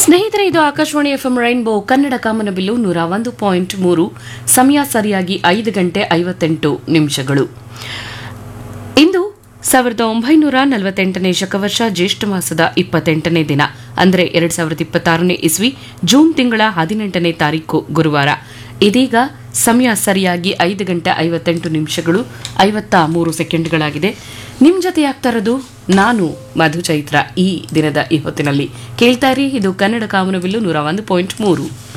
ಸ್ನೇಹಿತರೆ ಇದು Akashvani FM rainbow Kannada ಕಾಮನಬಿಲ್ಲು ನೂರ ಒಂದು ಪಾಯಿಂಟ್ ಮೂರು ಸಮಯ ಸರಿಯಾಗಿ ಐದು ಗಂಟೆ ಐವತ್ತೆಂಟು ನಿಮಿಷಗಳು ಇಂದು ಸಾವಿರದ ಒಂಬೈನೂರ ನಲವತ್ತೆಂಟನೇ ಶಕವರ್ಷ ಜ್ಯೇಷ್ಠ ಮಾಸದ ಇಪ್ಪತ್ತೆಂಟನೇ ದಿನ ಅಂದರೆ ಎರಡ್ ಸಾವಿರದ ಇಪ್ಪತ್ತಾರನೇ ಇಸ್ವಿ ಜೂನ್ ತಿಂಗಳ ಹದಿನೆಂಟನೇ ತಾರೀಕು ಗುರುವಾರ ಇದೀಗ ಸಮಯ ಸರಿಯಾಗಿ ಐದು ಗಂಟೆ ಐವತ್ತೆಂಟು ನಿಮಿಷಗಳು ಐವತ್ತ ಮೂರು ಸೆಕೆಂಡ್ಗಳಾಗಿದೆ ನಿಮ್ಮ ಜೊತೆ ಆಗ್ತಾ ಇರೋದು ನಾನು ಮಧು ಚೈತ್ರ ಈ ದಿನದ ಈ ಹೊತ್ತಿನಲ್ಲಿ ಕೇಳ್ತಾ ಇರಿ ಇದು ಕನ್ನಡ ಕಾಮನಬಿಲ್ಲು ನೂರ ಒಂದು ಪಾಯಿಂಟ್ ಮೂರು